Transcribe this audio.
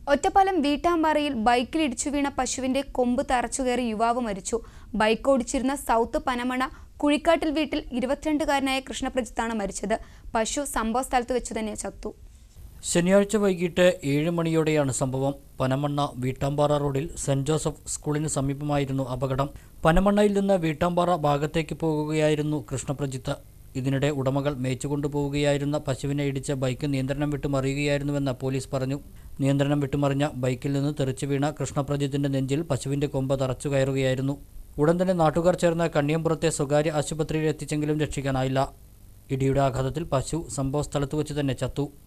ഒറ്റപ്പാലം വീട്ടാമ്പാറയിൽ ബൈക്കിൽ ഇടിച്ചു വീണ പശുവിന്റെ കൊമ്പ് തറച്ചുകയറി യുവാവ് മരിച്ചു ബൈക്ക് ഓടിച്ചിരുന്ന സൗത്ത് പനമണ കുഴിക്കാട്ടിൽ വീട്ടിൽ ഇരുപത്തിരണ്ടുകാരനായ കൃഷ്ണപ്രജിത്താണ് മരിച്ചത് പശു സംഭവ സ്ഥലത്ത് വെച്ചു തന്നെ ചത്തു ശനിയാഴ്ച വൈകിട്ട് ഏഴ് മണിയോടെയാണ് സംഭവം പനമണ്ണ വീട്ടാമ്പാറ റോഡിൽ സെന്റ് ജോസഫ് സ്കൂളിന് സമീപമായിരുന്നു അപകടം പനമണ്ണയിൽ നിന്ന് വീട്ടാമ്പാറ ഭാഗത്തേക്ക് പോകുകയായിരുന്നു കൃഷ്ണപ്രജിത്ത് ഇതിനിടെ ഉടമകൾ മേച്ചുകൊണ്ടു പോവുകയായിരുന്ന പശുവിനെ ഇടിച്ച ബൈക്ക് നിയന്ത്രണം വിട്ട് മറിയുകയായിരുന്നുവെന്ന് പോലീസ് പറഞ്ഞു നിയന്ത്രണം വിട്ടുമറിഞ്ഞ ബൈക്കിൽ നിന്ന് തെറിച്ചു വീണ കൃഷ്ണപ്രജിത്തിന്റെ നെഞ്ചിൽ പശുവിന്റെ കൊമ്പ് തറച്ചു കയറുകയായിരുന്നു ഉടൻ തന്നെ നാട്ടുകാർ ചേർന്ന് കണ്ണിയമ്പുറത്തെ സ്വകാര്യ ആശുപത്രിയിൽ എത്തിച്ചെങ്കിലും രക്ഷിക്കാനായില്ല ഇടിയുടെ ആഘാതത്തിൽ പശു സംഭവസ്ഥലത്ത് വെച്ച് തന്നെ ചത്തു